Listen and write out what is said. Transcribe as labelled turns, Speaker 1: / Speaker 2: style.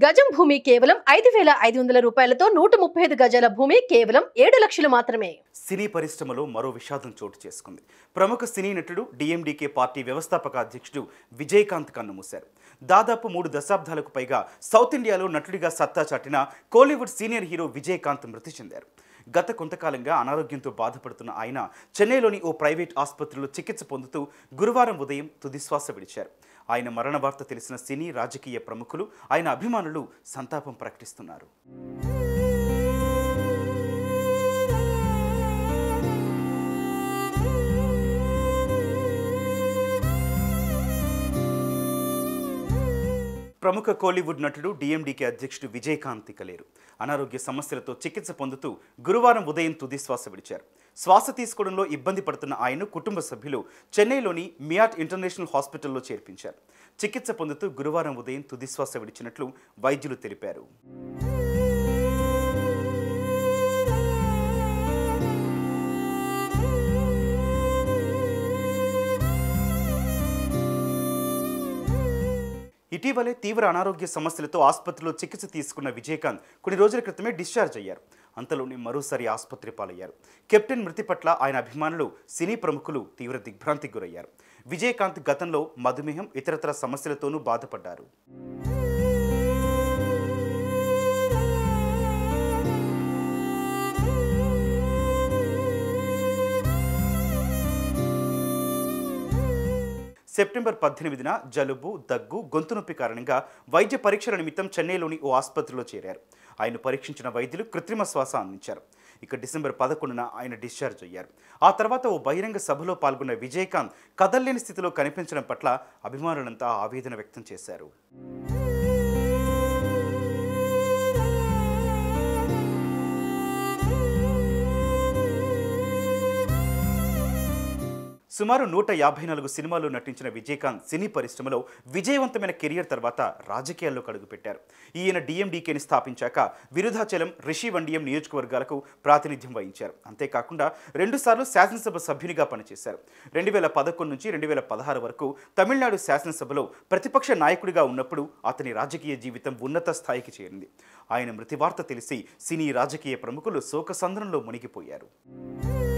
Speaker 1: గజం భూమి కేవలం ఐదు వేల ఐదు వందల రూపాయలతో నూట ముప్పై ఐదు గజాల భూమి కేవలం ఏడు లక్షలు మాత్రమే
Speaker 2: సినీ పరిశ్రమలో మరో విషాదం చోటు చేసుకుంది ప్రముఖ సినీ నటుడు డిఎండికే పార్టీ వ్యవస్థాపక అధ్యక్షుడు విజయకాంత్ కన్నుమూశారు దాదాపు మూడు దశాబ్దాలకు పైగా సౌత్ ఇండియాలో నటుడిగా సత్తా చాటిన కోలీవుడ్ సీనియర్ హీరో విజయకాంత్ మృతి చెందారు గత కొంతకాలంగా అనారోగ్యంతో బాధపడుతున్న ఆయన చెన్నైలోని ఓ ప్రైవేట్ ఆసుపత్రిలో చికిత్స పొందుతూ గురువారం ఉదయం తుదిశ్వాస విడిచారు ఆయన మరణ వార్త తెలిసిన సినీ రాజకీయ ప్రముఖులు ఆయన అభిమానులు సంతాపం ప్రకటిస్తున్నారు ప్రముఖ కోలీవుడ్ నటుడు డిఎండికే అధ్యక్షుడు విజయకాంత్ ఇక లేరు అనారోగ్య సమస్యలతో చికిత్స పొందుతూ గురువారం ఉదయం తుది శ్వాస విడిచారు శ్వాస తీసుకోవడంలో ఇబ్బంది పడుతున్న ఆయన్ను కుటుంబ సభ్యులు చెన్నైలోని మియాట్ ఇంటర్నేషనల్ హాస్పిటల్లో చేర్పించారు చికిత్స పొందుతూ గురువారం ఉదయం తుది శ్వాస విడిచినట్లు వైద్యులు తెలిపారు ఇటీవలే తీవ్ర అనారోగ్య సమస్యలతో ఆసుపత్రిలో చికిత్స తీసుకున్న విజయకాంత్ కొన్ని రోజుల క్రితమే డిశ్చార్జ్ అయ్యారు అంతలోనే మరోసారి ఆసుపత్రి పాలయ్యారు కెప్టెన్ మృతి పట్ల ఆయన అభిమానులు సినీ ప్రముఖులు తీవ్ర దిగ్భ్రాంతికి గురయ్యారు విజయకాంత్ గతంలో మధుమేహం ఇతరతర సమస్యలతోనూ బాధపడ్డారు సెప్టెంబర్ పద్దెనిమిదిన జలుబు దగ్గు గొంతు నొప్పి కారణంగా వైద్య పరీక్షల నిమిత్తం చెన్నైలోని ఓ ఆసుపత్రిలో చేరారు ఆయన పరీక్షించిన వైద్యులు కృత్రిమ శ్వాస అందించారు ఇక డిసెంబర్ పదకొండున ఆయన డిశ్చార్జ్ అయ్యారు ఆ తర్వాత ఓ బహిరంగ సభలో పాల్గొన్న విజయకాంత్ కదల్లేని స్థితిలో కనిపించడం పట్ల అభిమానులంతా ఆవేదన వ్యక్తం చేశారు సుమారు నూట యాభై నాలుగు సినిమాల్లో నటించిన విజయకాంత్ సినీ పరిశ్రమలో విజయవంతమైన కెరియర్ తర్వాత రాజకీయాల్లో కడుగుపెట్టారు ఈయన డిఎండికేని స్థాపించాక విరుధాచలం రిషి వండియం నియోజకవర్గాలకు ప్రాతినిధ్యం వహించారు అంతేకాకుండా రెండుసార్లు శాసనసభ సభ్యునిగా పనిచేశారు రెండు వేల పదకొండు నుంచి రెండు వేల పదహారు వరకు తమిళనాడు శాసనసభలో ప్రతిపక్ష నాయకుడిగా ఉన్నప్పుడు అతని రాజకీయ జీవితం ఉన్నత స్థాయికి చేరింది ఆయన మృతి వార్త తెలిసి సినీ రాజకీయ ప్రముఖులు శోకసంద్రంలో మునిగిపోయారు